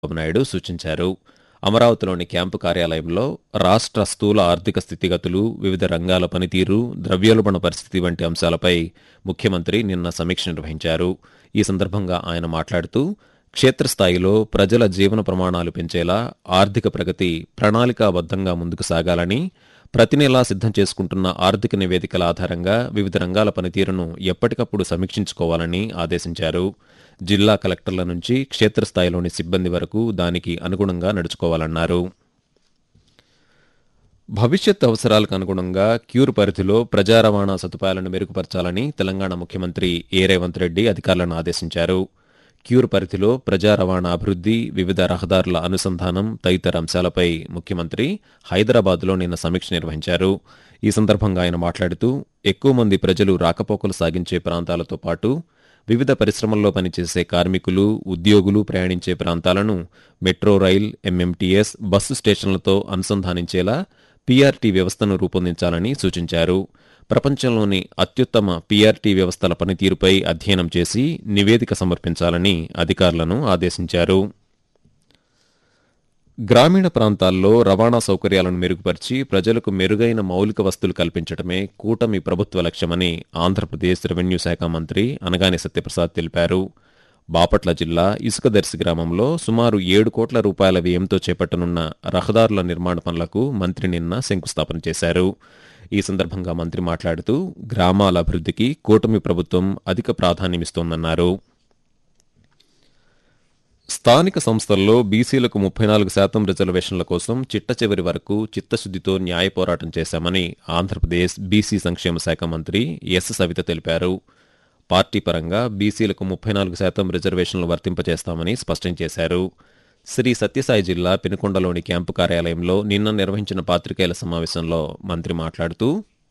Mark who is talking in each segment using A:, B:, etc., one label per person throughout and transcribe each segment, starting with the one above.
A: చంద్రబాబు నాయుడు సూచించారు అమరావతిలోని క్యాంపు కార్యాలయంలో రాష్ట్ర స్థూల ఆర్థిక స్థితిగతులు వివిధ రంగాల పనితీరు ద్రవ్యోల్బణ పరిస్థితి వంటి అంశాలపై ముఖ్యమంత్రి నిన్న సమీక్ష నిర్వహించారు ఈ సందర్భంగా ఆయన మాట్లాడుతూ క్షేత్రస్థాయిలో ప్రజల జీవన ప్రమాణాలు పెంచేలా ఆర్థిక ప్రగతి ప్రణాళికాబద్ధంగా ముందుకు సాగాలని ప్రతి నెలా సిద్ధం చేసుకుంటున్న ఆర్థిక నివేదికల ఆధారంగా వివిధ రంగాల పనితీరును ఎప్పటికప్పుడు సమీక్షించుకోవాలని ఆదేశించారు జిల్లా కలెక్టర్ల నుంచి క్షేత్రస్థాయిలోని సిబ్బంది వరకు దానికి అనుగుణంగా నడుచుకోవాలన్నారు భవిష్యత్ అవసరాలకు అనుగుణంగా క్యూర్ పరిధిలో ప్రజా రవాణా సదుపాయాలను మెరుగుపరచాలని తెలంగాణ ముఖ్యమంత్రి ఏ రేవంత్ రెడ్డి అధికారులను ఆదేశించారు క్యూర్ పరిధిలో ప్రజా రవాణా అభివృద్ధి వివిధ రహదారుల అనుసంధానం తదితర అంశాలపై ముఖ్యమంత్రి హైదరాబాద్లో నిన్న సమీక్ష నిర్వహించారు ఈ సందర్భంగా ఆయన మాట్లాడుతూ ఎక్కువ మంది ప్రజలు రాకపోకలు సాగించే ప్రాంతాలతో పాటు వివిధ పరిశ్రమల్లో పనిచేసే కార్మికులు ఉద్యోగులు ప్రయాణించే ప్రాంతాలను మెట్రో రైల్ ఎంఎంటీఎస్ బస్సు స్టేషన్లతో అనుసంధానించేలా పీఆర్టీ వ్యవస్థను రూపొందించాలని సూచించారు ప్రపంచంలోని అత్యుత్తమ పీఆర్టీ వ్యవస్థల పనితీరుపై అధ్యయనం చేసి నివేదిక సమర్పించాలని అధికారులను ఆదేశించారు గ్రామీణ ప్రాంతాల్లో రవాణా సౌకర్యాలను మెరుగుపరిచి ప్రజలకు మెరుగైన మౌలిక వస్తువులు కల్పించడమే కూటమి ప్రభుత్వ లక్ష్యమని ఆంధ్రప్రదేశ్ రెవెన్యూ శాఖ మంత్రి అనగాని సత్యప్రసాద్ తెలిపారు బాపట్ల జిల్లా ఇసుకదర్శి గ్రామంలో సుమారు ఏడు కోట్ల రూపాయల వ్యయంతో చేపట్టనున్న రహదారుల నిర్మాణ పనులకు మంత్రి నిన్న శంకుస్థాపన చేశారు ఈ సందర్భంగా మంత్రి మాట్లాడుతూ గ్రామాల అభివృద్ధికి కూటమి ప్రభుత్వం అధిక ప్రాధాన్యమిస్తోందన్నారు స్థానిక సంస్థల్లో బీసీలకు ముప్పై నాలుగు శాతం రిజర్వేషన్ల కోసం చిట్ట చివరి వరకు చిత్తశుద్దితో న్యాయ పోరాటం చేశామని ఆంధ్రప్రదేశ్ బీసీ సంక్షేమ శాఖ మంత్రి ఎస్ సవిత తెలిపారు పార్టీ పరంగా బీసీలకు ముప్పై నాలుగు శాతం రిజర్వేషన్లు వర్తింపజేస్తామని స్పష్టం చేశారు శ్రీ సత్యసాయి జిల్లా పెనుకొండలోని క్యాంపు కార్యాలయంలో నిన్న నిర్వహించిన పాత్రికేయుల సమావేశంలో మంత్రి మాట్లాడుతూ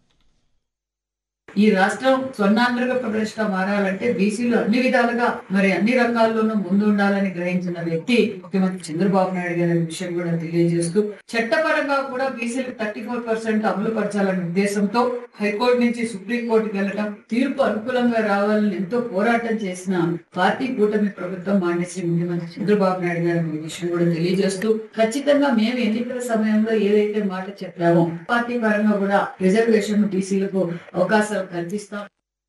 B: ఈ రాష్ట్రం స్వర్ణాంధ్రప్రదేశ్ గా మారాలంటే బీసీలు అన్ని విధాలుగా మరి అన్ని రంగాల్లోనూ ముందు ఉండాలని గ్రహించిన వ్యక్తి ముఖ్యమంత్రి చంద్రబాబు నాయుడు గారి విషయం కూడా తెలియజేస్తూ చట్టపరంగా కూడా బీసీలకు థర్టీ ఫోర్ పర్సెంట్ అమలు పరచాలనే ఉద్దేశంతో హైకోర్టు నుంచి సుప్రీం కోర్టుకు వెళ్ళటం తీర్పు అనుకూలంగా రావాలని ఎంతో పోరాటం చేసిన పార్టీ కూటమి ప్రభుత్వం మాన్యశ్రీ ముఖ్యమంత్రి చంద్రబాబు నాయుడు గారి విషయం కూడా తెలియజేస్తూ ఖచ్చితంగా మేము ఎన్నికల సమయంలో ఏదైతే మాట చెప్పామో పార్టీ పరంగా కూడా రిజర్వేషన్ బీసీలకు అవకాశాలు కల్పిస్తాం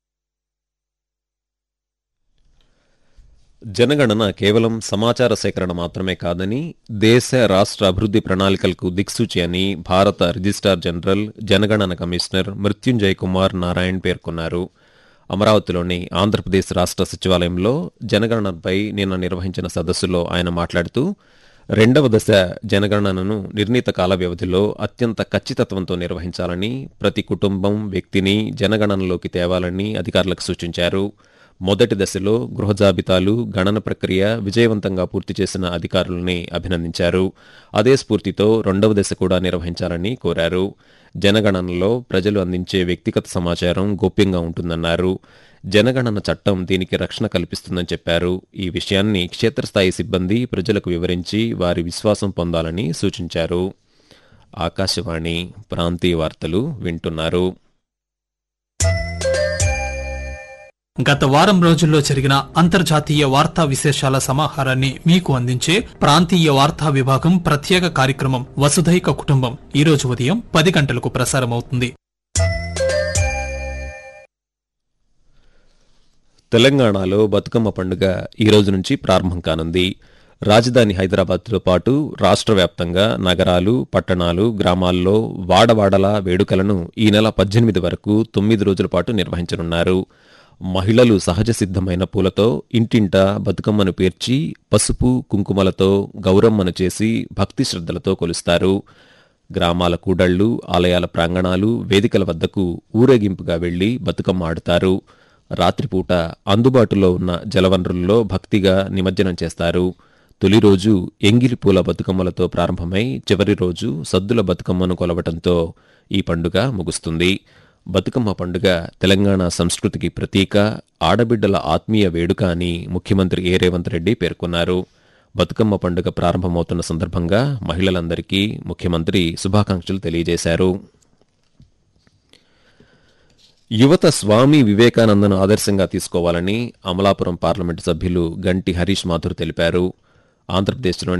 A: జనగణన కేవలం సమాచార సేకరణ మాత్రమే కాదని దేశ రాష్ట్ర అభివృద్ధి ప్రణాళికలకు దిక్సూచి అని భారత రిజిస్ట్రార్ జనరల్ జనగణన కమిషనర్ మృత్యుంజయ్ కుమార్ నారాయణ్ పేర్కొన్నారు అమరావతిలోని ఆంధ్రప్రదేశ్ రాష్ట్ర సచివాలయంలో జనగణనపై నిన్న నిర్వహించిన సదస్సులో ఆయన మాట్లాడుతూ రెండవ దశ జనగణనను నిర్ణీత కాల వ్యవధిలో అత్యంత ఖచ్చితత్వంతో నిర్వహించాలని ప్రతి కుటుంబం వ్యక్తిని జనగణనలోకి తేవాలని అధికారులకు సూచించారు మొదటి దశలో గృహ జాబితాలు గణన ప్రక్రియ విజయవంతంగా పూర్తి చేసిన అధికారులని అభినందించారు అదే స్ఫూర్తితో రెండవ దశ కూడా నిర్వహించాలని కోరారు జనగణనలో ప్రజలు అందించే వ్యక్తిగత సమాచారం గోప్యంగా ఉంటుందన్నారు జనగణన చట్టం దీనికి రక్షణ కల్పిస్తుందని చెప్పారు ఈ విషయాన్ని క్షేత్రస్థాయి సిబ్బంది ప్రజలకు వివరించి వారి విశ్వాసం పొందాలని సూచించారు ఆకాశవాణి ప్రాంతీయ వార్తలు వింటున్నారు
C: గత వారం రోజుల్లో జరిగిన అంతర్జాతీయ వార్తా విశేషాల సమాహారాన్ని మీకు అందించే ప్రాంతీయ వార్తా విభాగం ప్రత్యేక కార్యక్రమం వసుధైక కుటుంబం ఈ రోజు ఉదయం పది గంటలకు ప్రసారమవుతుంది
A: తెలంగాణలో బతుకమ్మ పండుగ ఈ రోజు నుంచి ప్రారంభం కానుంది రాజధాని హైదరాబాద్తో పాటు రాష్ట్ర వ్యాప్తంగా నగరాలు పట్టణాలు గ్రామాల్లో వాడవాడల వేడుకలను ఈ నెల పద్దెనిమిది వరకు తొమ్మిది రోజుల పాటు నిర్వహించనున్నారు మహిళలు సహజ సిద్ధమైన పూలతో ఇంటింట బతుకమ్మను పేర్చి పసుపు కుంకుమలతో గౌరమ్మను చేసి భక్తి శ్రద్ధలతో కొలుస్తారు గ్రామాల కూడళ్లు ఆలయాల ప్రాంగణాలు వేదికల వద్దకు ఊరేగింపుగా వెళ్లి బతుకమ్మ ఆడుతారు రాత్రిపూట అందుబాటులో ఉన్న జలవనరుల్లో భక్తిగా నిమజ్జనం చేస్తారు తొలి రోజు ఎంగిలి పూల బతుకమ్మలతో ప్రారంభమై చివరి రోజు సద్దుల బతుకమ్మను కొలవటంతో ఈ పండుగ ముగుస్తుంది బతుకమ్మ పండుగ తెలంగాణ సంస్కృతికి ప్రతీక ఆడబిడ్డల ఆత్మీయ వేడుక అని ముఖ్యమంత్రి ఏ రేవంత్ రెడ్డి పేర్కొన్నారు బతుకమ్మ పండుగ ప్రారంభమవుతున్న సందర్భంగా మహిళలందరికీ ముఖ్యమంత్రి శుభాకాంక్షలు తెలియజేశారు యువత స్వామి వివేకానందను ఆదర్శంగా తీసుకోవాలని అమలాపురం పార్లమెంటు సభ్యులు గంటి హరీష్ మాథుర్ తెలిపారు ఆంధ్రప్రదేశ్లోని